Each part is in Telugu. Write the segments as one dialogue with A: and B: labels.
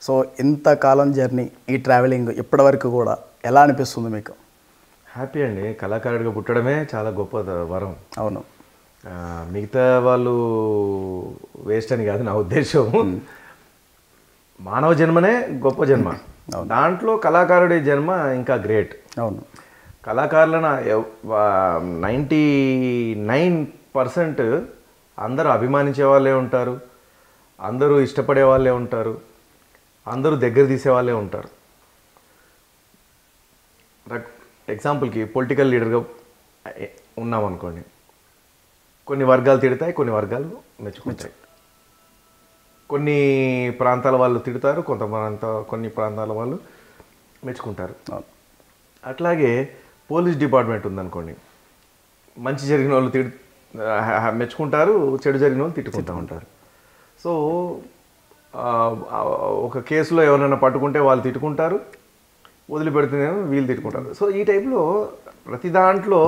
A: సో ఇంతకాలం జర్నీ ఈ ట్రావెలింగ్ ఇప్పటివరకు కూడా ఎలా అనిపిస్తుంది మీకు
B: హ్యాపీ అండి కళాకారుడిగా పుట్టడమే చాలా గొప్ప ద- వరం
A: అవును
B: ఆ, మిగతా వాళ్ళు వేస్ట్ అని కాదు నా ఉద్దేశం మానవ జన్మనే గొప్ప జన్మ దాంట్లో కళాకారుడి జన్మ ఇంకా గ్రేట్
A: అవును
B: కళాకారులను నైంటీ నైన్ పర్సెంట్ అందరూ అభిమానించే వాళ్ళే ఉంటారు అందరూ ఇష్టపడే వాళ్ళే ఉంటారు అందరూ దగ్గర తీసే వాళ్ళే ఉంటారు ఎగ్జాంపుల్కి పొలిటికల్ లీడర్గా ఉన్నాం అనుకోండి కొన్ని వర్గాలు తిడతాయి కొన్ని వర్గాలు మెచ్చుకుంటాయి కొన్ని ప్రాంతాల వాళ్ళు తిడతారు కొంత ప్రాంత కొన్ని ప్రాంతాల వాళ్ళు మెచ్చుకుంటారు
A: అవును
B: అట్లాగే పోలీస్ డిపార్ట్మెంట్ ఉందనుకోండి మంచి జరిగిన వాళ్ళు తిడు ఆ, మెచ్చుకుంటారు చెడు జరిగిన వాళ్ళు తిట్టుకుంటూ ఉంటారు సో ఆ, ఆ, ఒక కేసులో ఎవరైనా పట్టుకుంటే వాళ్ళు తిట్టుకుంటారు వదిలిపెడుతున్నారు వీళ్ళు తిట్టుకుంటారు సో ఈ టైప్లో ప్రతి దాంట్లో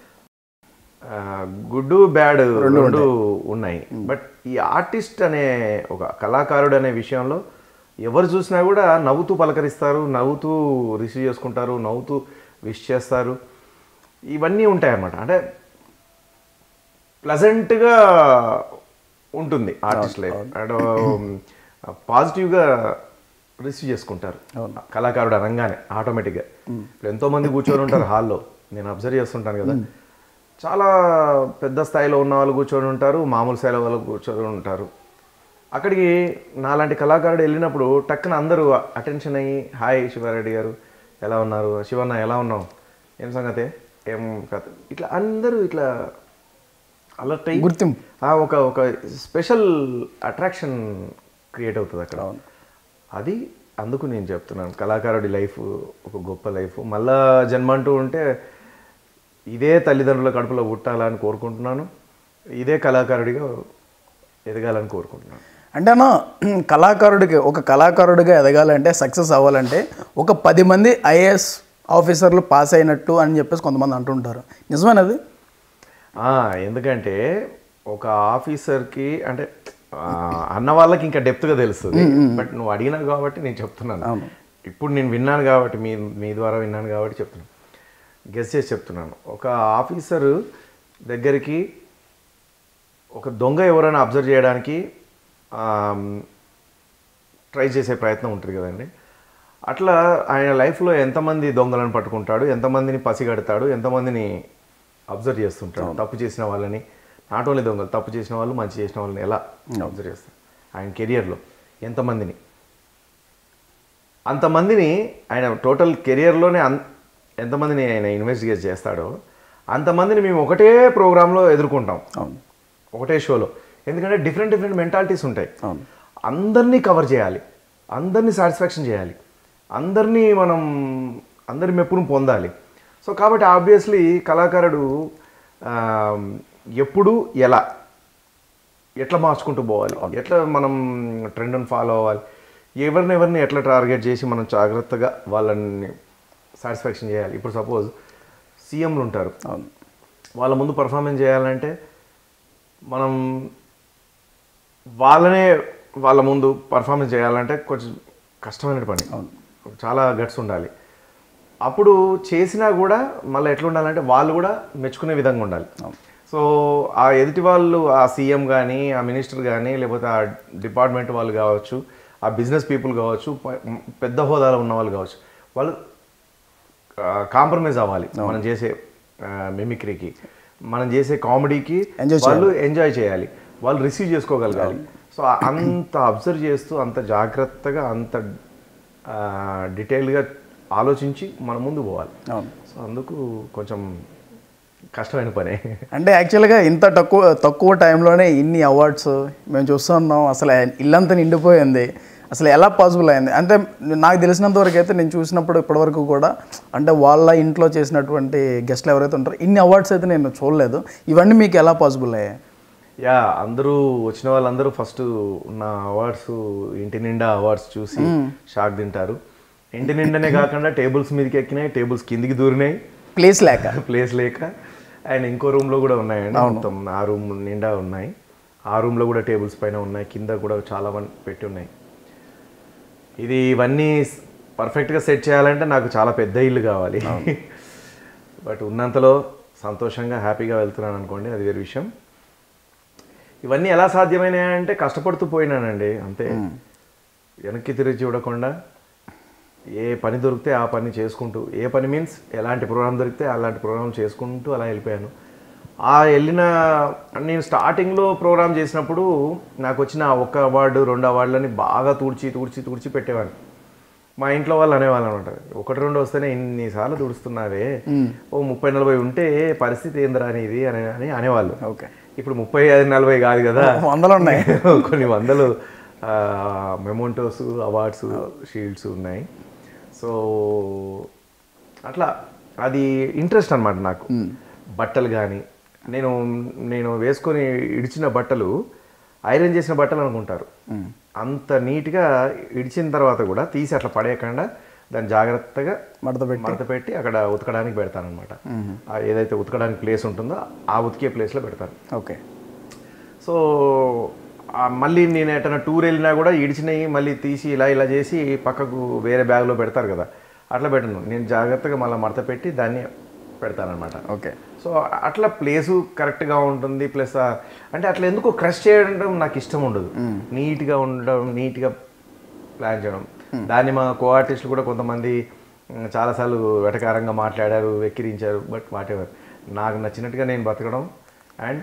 B: ఆ, గుడ్ బ్యాడ్ రెండు ఉన్నాయి బట్ ఈ ఆర్టిస్ట్ అనే ఒక కళాకారుడు అనే విషయంలో ఎవరు చూసినా కూడా నవ్వుతూ పలకరిస్తారు నవ్వుతూ రిసీవ్ చేసుకుంటారు నవ్వుతూ విష్ చేస్తారు ఇవన్నీ ఉంటాయన్నమాట అంటే ప్లజెంట్గా ఉంటుంది ఆర్టిస్ట్ లైఫ్ అండ్ పాజిటివ్గా రిసీవ్ చేసుకుంటారు కళాకారుడు అనగానే ఆటోమేటిక్గా ఇప్పుడు ఎంతోమంది కూర్చొని ఉంటారు హాల్లో నేను అబ్జర్వ్ చేస్తుంటాను కదా చాలా పెద్ద స్థాయిలో ఉన్న వాళ్ళు కూర్చొని ఉంటారు మామూలు స్థాయిలో వాళ్ళు కూర్చొని ఉంటారు అక్కడికి నాలాంటి కళాకారుడు వెళ్ళినప్పుడు టక్కున అందరూ అటెన్షన్ అయ్యి హాయ్ శివారెడ్డి గారు ఎలా ఉన్నారు శివన్న ఎలా ఉన్నావు ఏం సంగతే ఏం కథ ఇట్లా అందరూ ఇట్లా అలర్ట్ అయ్యి
A: గుర్తింపు
B: ఆ ఒక ఒక స్పెషల్ అట్రాక్షన్ క్రియేట్ అవుతుంది అక్కడ అది అందుకు నేను చెప్తున్నాను కళాకారుడి లైఫ్ ఒక గొప్ప లైఫ్ మళ్ళా జన్మ అంటూ ఉంటే ఇదే తల్లిదండ్రుల కడుపులో పుట్టాలని కోరుకుంటున్నాను ఇదే కళాకారుడిగా ఎదగాలని కోరుకుంటున్నాను
A: అంటే అన్న కళాకారుడికి ఒక కళాకారుడిగా ఎదగాలంటే సక్సెస్ అవ్వాలంటే ఒక పది మంది ఐఏఎస్ ఆఫీసర్లు పాస్ అయినట్టు అని చెప్పేసి కొంతమంది అంటుంటారు నిజమేనది
B: ఆ, ఎందుకంటే ఒక ఆఫీసర్కి అంటే ఆ, అన్న వాళ్ళకి ఇంకా డెప్త్గా తెలుస్తుంది బట్ నువ్వు అడిగినావు కాబట్టి నేను చెప్తున్నాను ఇప్పుడు నేను విన్నాను కాబట్టి మీ మీ ద్వారా విన్నాను కాబట్టి చెప్తున్నాను గెస్ చేసి చెప్తున్నాను ఒక ఆఫీసర్ దగ్గరికి ఒక దొంగ ఎవరైనా అబ్జర్వ్ చేయడానికి ట్రై చేసే ప్రయత్నం ఉంటుంది కదండి అట్లా ఆయన లైఫ్లో ఎంతమంది దొంగలను పట్టుకుంటాడు ఎంతమందిని పసిగడతాడు ఎంతమందిని అబ్జర్వ్ చేస్తుంటాడు తప్పు చేసిన వాళ్ళని నాట్ ఓన్లీ దొంగలు తప్పు చేసిన వాళ్ళు మంచి చేసిన వాళ్ళని ఎలా అబ్జర్వ్ చేస్తాడు ఆయన కెరియర్లో ఎంతమందిని అంతమందిని ఆయన టోటల్ కెరియర్లోనే అన్ ఎంతమందిని ఆయన ఇన్వెస్టిగేట్ చేస్తాడో అంతమందిని మేము ఒకటే ప్రోగ్రాంలో ఎదుర్కొంటాం
A: అవును
B: ఒకటే షోలో ఎందుకంటే డిఫరెంట్ డిఫరెంట్ మెంటాలిటీస్ ఉంటాయి
A: అవును
B: అందరినీ కవర్ చేయాలి అందరినీ సాటిస్ఫాక్షన్ చేయాలి అందరినీ మనం అందరి మెప్పును పొందాలి సో కాబట్టి ఆబ్వియస్లీ కళాకారుడు ఆ, ఎప్పుడు ఎలా ఎట్లా మార్చుకుంటూ పోవాలి ఎట్లా మనం ట్రెండ్ని ఫాలో అవ్వాలి ఎవరిని ఎవరిని ఎట్లా టార్గెట్ చేసి మనం జాగ్రత్తగా వాళ్ళని సాటిస్ఫాక్షన్ చేయాలి ఇప్పుడు సపోజ్ సీఎంలు ఉంటారు
A: అవును
B: వాళ్ళ ముందు పర్ఫార్మెన్స్ చేయాలంటే మనం వాళ్ళనే వాళ్ళ ముందు పర్ఫార్మెన్స్ చేయాలంటే కొంచెం కష్టమైన పని చాలా గట్స్ ఉండాలి అప్పుడు చేసినా కూడా మళ్ళీ ఎట్లా ఉండాలంటే వాళ్ళు కూడా మెచ్చుకునే విధంగా ఉండాలి సో ఆ ఎదుటి వాళ్ళు ఆ సీఎం కానీ ఆ మినిస్టర్ కానీ లేకపోతే ఆ డిపార్ట్మెంట్ వాళ్ళు కావచ్చు ఆ బిజినెస్ పీపుల్ కావచ్చు ప- పెద్ద హోదాలో ఉన్న వాళ్ళు కావచ్చు వాళ్ళు కాంప్రమైజ్ అవ్వాలి మనం చేసే మిమిక్రీకి మనం చేసే కామెడీకి
A: Enjoy
B: వాళ్ళు ఎంజాయ్ చేయాలి వాళ్ళు రిసీవ్ చేసుకోగలగాలి సో అంత అబ్జర్వ్ చేస్తూ అంత జాగ్రత్తగా అంత డీటెయిల్గా ఆలోచించి మన ముందు పోవాలి
A: అవును
B: సో అందుకు కొంచెం కష్టమైన పనే
A: అంటే యాక్చువల్గా ఇంత తక్కువ తక్కువ టైంలోనే ఇన్ని అవార్డ్స్ మేము చూస్తున్నాం అసలు ఇల్లంతా నిండిపోయింది అసలు ఎలా పాసిబుల్ అయింది అంటే నాకు తెలిసినంత వరకు అయితే నేను చూసినప్పుడు ఇప్పటివరకు కూడా అంటే వాళ్ళ ఇంట్లో చేసినటువంటి గెస్ట్లు ఎవరైతే ఉంటారో ఇన్ని అవార్డ్స్ అయితే నేను చూడలేదు ఇవన్నీ మీకు ఎలా పాసిబుల్ అయ్యాయి
B: యా అందరూ వచ్చిన వాళ్ళందరూ ఫస్ట్ ఉన్న అవార్డ్స్ ఇంటి నిండా అవార్డ్స్ చూసి షాక్ తింటారు ఇంటి నిండానే కాకుండా టేబుల్స్ మీదకి ఎక్కినాయి టేబుల్స్ కిందికి దూరినాయి
A: ప్లేస్ లేక
B: ప్లేస్ లేక అండ్ ఇంకో రూమ్లో కూడా ఉన్నాయండి మొత్తం ఆ రూమ్ నిండా ఉన్నాయి ఆ రూమ్లో కూడా టేబుల్స్ పైన ఉన్నాయి కింద కూడా చాలా మంది పెట్టి ఉన్నాయి ఇది ఇవన్నీ పర్ఫెక్ట్గా సెట్ చేయాలంటే నాకు చాలా పెద్ద ఇల్లు కావాలి బట్ ఉన్నంతలో సంతోషంగా హ్యాపీగా వెళ్తున్నాను అనుకోండి అది వేరే విషయం ఇవన్నీ ఎలా సాధ్యమైనాయి అంటే కష్టపడుతూ పోయినానండి అంతే వెనక్కి తిరిగి చూడకుండా ఏ పని దొరికితే ఆ పని చేసుకుంటూ ఏ పని మీన్స్ ఎలాంటి ప్రోగ్రామ్ దొరికితే అలాంటి ప్రోగ్రామ్ చేసుకుంటూ అలా వెళ్ళిపోయాను ఆ వెళ్ళిన నేను స్టార్టింగ్లో ప్రోగ్రామ్ చేసినప్పుడు నాకు వచ్చిన ఆ ఒక్క అవార్డు రెండు అవార్డులని బాగా తూడ్చి తూడ్చి తూడ్చి పెట్టేవాడిని మా ఇంట్లో వాళ్ళు అనేవాళ్ళు అనమాట ఒకటి రెండు వస్తేనే ఇన్నిసార్లు తుడుస్తున్నావే ఓ ముప్పై నలభై ఉంటే పరిస్థితి ఏందిరా అనేది అని అని అనేవాళ్ళు
A: ఓకే
B: ఇప్పుడు ముప్పై ఐదు నలభై కాదు కదా
A: వందలు ఉన్నాయి
B: కొన్ని వందలు మెమోంటోస్ అవార్డ్స్ షీల్డ్స్ ఉన్నాయి సో అట్లా అది ఇంట్రెస్ట్ అనమాట నాకు బట్టలు కానీ నేను నేను వేసుకొని ఇడిచిన బట్టలు ఐరన్ చేసిన బట్టలు అనుకుంటారు అంత నీట్గా ఇడిచిన తర్వాత కూడా తీసి అట్లా పడేయకుండా దాన్ని జాగ్రత్తగా
A: మడత పెట్టి
B: మడత పెట్టి అక్కడ ఉతకడానికి పెడతానమాట ఏదైతే ఉతకడానికి ప్లేస్ ఉంటుందో ఆ ఉతికే ప్లేస్లో పెడతాను
A: ఓకే
B: సో ఆ మళ్ళీ నేను ఎటైనా టూర్ వెళ్ళినా కూడా ఇడిచినవి మళ్ళీ తీసి ఇలా ఇలా చేసి పక్కకు వేరే బ్యాగ్లో పెడతారు కదా అట్లా పెట్టను నేను జాగ్రత్తగా మళ్ళీ మడత పెట్టి దాన్ని పెడతానమాట
A: ఓకే
B: సో అట్లా ప్లేసు కరెక్ట్గా ఉంటుంది ప్లస్ అంటే అట్లా ఎందుకో క్రష్ చేయడం నాకు ఇష్టం ఉండదు నీట్గా ఉండడం నీట్గా ప్లాన్ చేయడం దాన్ని మా కో ఆర్టిస్టులు కూడా కొంతమంది మ్, చాలాసార్లు వెటకారంగా మాట్లాడారు వెక్కిరించారు బట్ వాటెవర్ నాకు నచ్చినట్టుగా నేను బతకడం and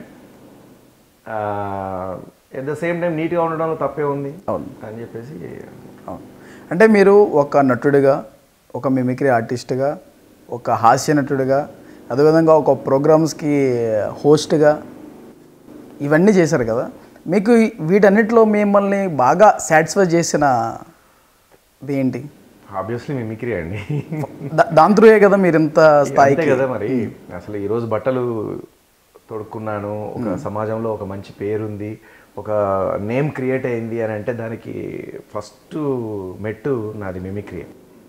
B: at the same time నీట్గా ఉండడంలో తప్పే ఉంది
A: అవును.
B: అని చెప్పేసి
A: అవును అంటే మీరు ఒక నటుడిగా ఒక మిమిక్రీ ఆర్టిస్ట్గా ఒక హాస్య నటుడిగా అదేవిధంగా ఒక ప్రోగ్రామ్స్కి హోస్ట్గా ఇవన్నీ చేశారు కదా మీకు ఈ- వీటన్నిటిలో మిమ్మల్ని బాగా సాటిస్ఫై చేసిన ఇది ఏంటి
B: ఆబ్వియస్లీ మిమిక్రీ అండి
A: దా- దాని త్రూయే కదా మీరు ఇంత
B: అంతే
A: స్థాయికి
B: కదా మరి అసలు ఈరోజు బట్టలు తొడుక్కున్నాను ఒక సమాజంలో ఒక మంచి పేరుంది ఒక నేమ్ క్రియేట్ అయింది అని అంటే దానికి ఫస్ట్ మెట్టు నాది మిమిక్రీ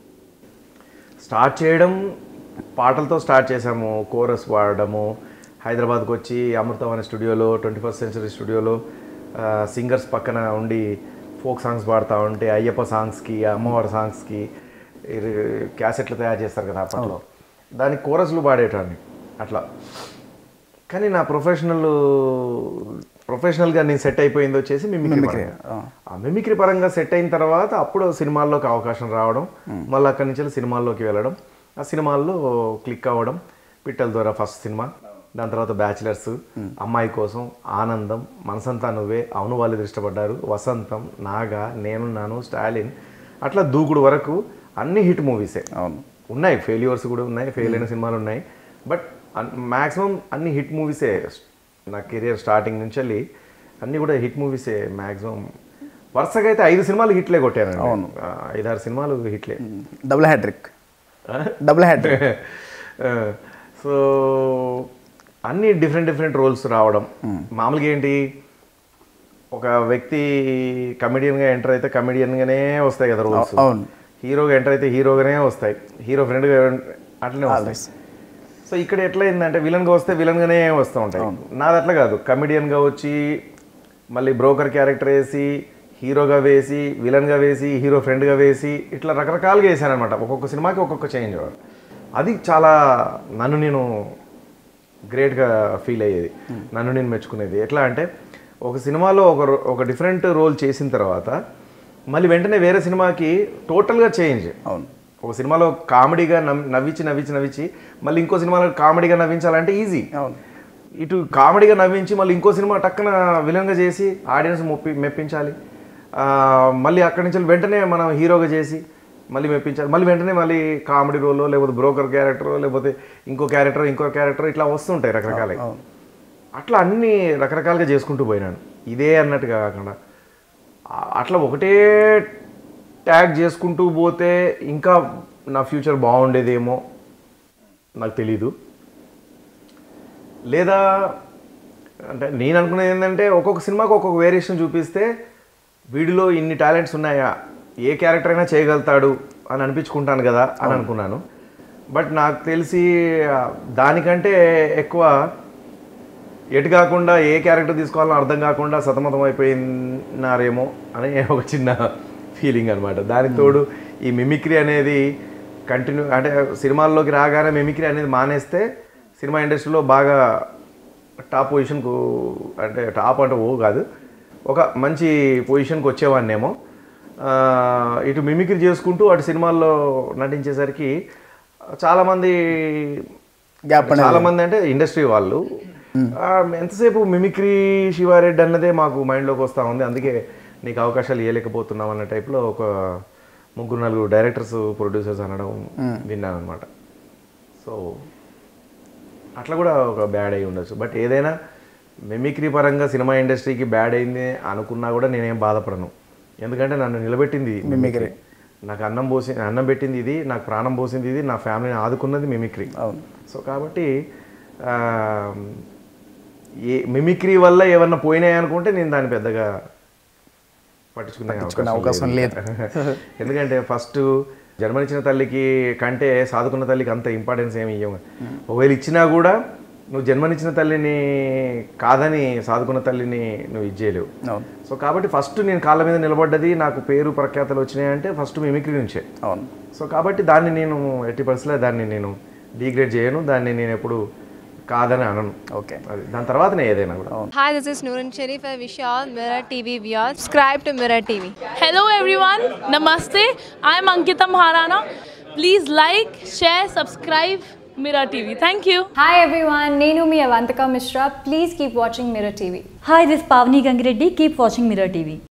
B: స్టార్ట్ చేయడం పాటలతో స్టార్ట్ చేసాము కోరస్ వాడడము హైదరాబాద్కి వచ్చి అమృతవాణి స్టూడియోలో ట్వంటీ ఫస్ట్ సెంచరీ స్టూడియోలో సింగర్స్ పక్కన ఉండి ఫోక్ సాంగ్స్ పాడుతూ ఉంటే అయ్యప్ప సాంగ్స్కి అమ్మవారి సాంగ్స్కి క్యాసెట్లు తయారు చేస్తారు కదా అప్పట్లో దానికి కోరస్లు పాడేటాన్ని అట్లా కానీ నా ప్రొఫెషనల్ ప్రొఫెషనల్గా నేను సెట్ అయిపోయింది వచ్చేసి మిమిక్రీ
A: మిమిక్రీ,
B: పరంగా. ఆ మిమిక్రీ పరంగా సెట్ అయిన తర్వాత అప్పుడు సినిమాల్లోకి అవకాశం రావడం మళ్ళీ అక్కడి నుంచి వెళ్ళి సినిమాల్లోకి వెళ్ళడం ఆ సినిమాల్లో క్లిక్ అవ్వడం పిట్టల ద్వారా ఫస్ట్ సినిమా దాని తర్వాత బ్యాచిలర్స్ అమ్మాయి కోసం ఆనందం మనసంతా నువ్వే అవును వాళ్ళు ఇష్టపడ్డారు వసంతం నాగా నేనున్నాను స్టాలిన్ అట్లా దూకుడు వరకు అన్ని హిట్ మూవీసే
A: అవును
B: ఉన్నాయి ఫెయిల్యూర్స్ కూడా ఉన్నాయి ఫెయిల్ అయిన సినిమాలు ఉన్నాయి బట్ మ్యాక్సిమం అన్ని హిట్ మూవీసే నా కెరియర్ స్టార్టింగ్ నుంచి వెళ్ళి అన్ని కూడా హిట్ మూవీసే మ్యాక్సిమం వరుసగా అయితే ఐదు సినిమాలు హిట్లే కొట్టానండి
A: అవును.
B: ఆ, ఐదారు సినిమాలు హిట్లే
A: double hattrick double hattrick
B: so అన్ని డిఫరెంట్ డిఫరెంట్ రోల్స్ రావడం మామూలుగా ఏంటి ఒక వ్యక్తి కమెడియన్గా ఎంటర్ అయితే కమెడియన్గానే వస్తాయి కదా రోల్స్
A: అవును
B: హీరోగా ఎంటర్ అయితే హీరోగానే వస్తాయి హీరో ఫ్రెండ్గా అట్లనే వస్తాయి
A: Always.
B: సో ఇక్కడ ఎట్లా అయిందంటే విలన్గా వస్తే విలన్గానే వస్తూ ఉంటాయి నాది అట్లా కాదు కమెడియన్గా వచ్చి మళ్ళీ బ్రోకర్ క్యారెక్టర్ వేసి హీరోగా వేసి విలన్గా వేసి హీరో ఫ్రెండ్గా వేసి ఇట్లా రకరకాలుగా వేసాను అనమాట ఒక్కొక్క సినిమాకి ఒక్కొక్క చేంజ్ అది చాలా నన్ను నేను గ్రేట్గా ఫీల్ అయ్యేది నన్ను నేను మెచ్చుకునేది ఎట్లా అంటే ఒక సినిమాలో ఒక రో- ఒక డిఫరెంట్ రోల్ చేసిన తర్వాత మళ్ళీ వెంటనే వేరే సినిమాకి టోటల్గా చేంజ్
A: అవును
B: ఒక సినిమాలో కామెడీగా నవ్- నవ్వించి నవ్వించి నవ్వించి మళ్ళీ ఇంకో సినిమాలో కామెడీగా నవ్వించాలంటే ఈజీ
A: అవును
B: ఇటు కామెడీగా నవ్వించి మళ్ళీ ఇంకో సినిమా టక్కన విలన్గా చేసి ఆడియన్స్ మొప్పి మెప్పించాలి ఆ, మళ్ళీ అక్కడి నుంచి వెంటనే మనం హీరోగా చేసి మళ్ళీ మెప్పించాలి మళ్ళీ వెంటనే మళ్ళీ కామెడీ రోల్లో లేకపోతే బ్రోకర్ క్యారెక్టర్ లేకపోతే ఇంకో క్యారెక్టర్ ఇంకో క్యారెక్టర్ ఇట్లా వస్తుంటాయి రకరకాల
A: అవును
B: అట్లా అన్ని రకరకాలుగా చేసుకుంటూ పోయినాను ఇదే అన్నట్టుగా కాకుండా ఆ- అట్లా ఒకటే ట్యాగ్ చేసుకుంటూ పోతే ఇంకా నా ఫ్యూచర్ బాగుండేదేమో నాకు తెలీదు లేదా అంటే నేను అనుకునేది ఏంటంటే ఒక్కొక్క సినిమాకి ఒక్కొక్క వేరియేషన్ చూపిస్తే వీడిలో ఇన్ని టాలెంట్స్ ఉన్నాయా ఏ క్యారెక్టర్ అయినా చేయగలుగుతాడు అని అనిపించుకుంటాను కదా అని అనుకున్నాను బట్ నాకు తెలిసి ఆ, దానికంటే ఎక్కువ ఎటు కాకుండా ఏ క్యారెక్టర్ తీసుకోవాలో అర్థం కాకుండా సతమతం అయిపోయినారేమో అని ఒక చిన్న ఫీలింగ్ అనమాట దానికి తోడు ఈ మిమిక్రీ అనేది కంటిన్యూ అంటే సినిమాల్లోకి రాగానే మిమిక్రీ అనేది మానేస్తే సినిమా ఇండస్ట్రీలో బాగా టాప్ పొజిషన్కు అంటే టాప్ అంటే ఓ కాదు ఒక మంచి పొజిషన్కి వచ్చేవాడినేమో ఆ, ఇటు మిమిక్రీ చేసుకుంటూ అటు సినిమాల్లో నటించేసరికి చాలామంది
A: గ్యాప్ అనేది
B: చాలా మంది అంటే ఇండస్ట్రీ వాళ్ళు ఆ, ఎంతసేపు మిమిక్రీ శివారెడ్డి అన్నదే మాకు మైండ్లోకి వస్తూ ఉంది అందుకే నీకు అవకాశాలు ఇవ్వలేకపోతున్నాం అన్న టైప్లో ఒక ముగ్గురు నలుగురు డైరెక్టర్స్ ప్రొడ్యూసర్స్ అనడం విన్నాను అనమాట సో అట్లా కూడా ఒక బ్యాడ్ అయి ఉండొచ్చు బట్ ఏదైనా మిమిక్రీ పరంగా సినిమా ఇండస్ట్రీకి బ్యాడ్ అయింది అనుకున్నా కూడా నేనేం బాధపడను ఎందుకంటే నన్ను నిలబెట్టింది మిమిక్రీ నాకు అన్నం పోసి అన్నం పెట్టింది ఇది నాకు ప్రాణం పోసింది ఇది నా ఫ్యామిలీని ఆదుకున్నది మిమిక్రీ
A: అవును
B: సో కాబట్టి ఆ, ఏ మిమిక్రీ వల్ల ఏమన్నా పోయినాయి అనుకుంటే నేను దాన్ని పెద్దగా పట్టించుకునే
A: పట్టించుకునే
B: అవకాశం లేదు ఎందుకంటే ఫస్ట్ జన్మనిచ్చిన తల్లికి కంటే సాదుకున్న తల్లికి అంత ఇంపార్టెన్స్ ఏమి ఇవ్వము ఒకవేళ ఇచ్చినా కూడా నువ్వు జన్మనిచ్చిన తల్లిని కాదని సాదుకున్న తల్లిని నువ్వు ఇచ్చేయలేవు
A: అవును
B: సో కాబట్టి ఫస్ట్ నేను కాళ్ళ మీద నిలబడ్డది నాకు పేరు ప్రఖ్యాతలు వచ్చినాయంటే ఫస్ట్ మిమిక్రీ నుంచే
A: అవును
B: సో కాబట్టి దాన్ని నేను ఎట్టి పరిస్థితుల్లో దాన్ని నేను డీగ్రేడ్ చేయను దాన్ని నేను ఎప్పుడు కాదని అనను
A: ఓకే
B: అది దాని తర్వాతనే ఏదైనా కూడా
C: Hi, this is Noorun Sharif. I wish you all Mirror TV viewers. Subscribe to Mirror TV.
D: Hello everyone, Namaste. I'm Ankita Maharana. Please like, share, subscribe Mira TV. Thank you.
E: Hi everyone, Nenu mi Avantika Mishra. Please keep watching Mirror TV.
F: Hi, this is Pavni Gangireddy. Keep watching Mirror TV.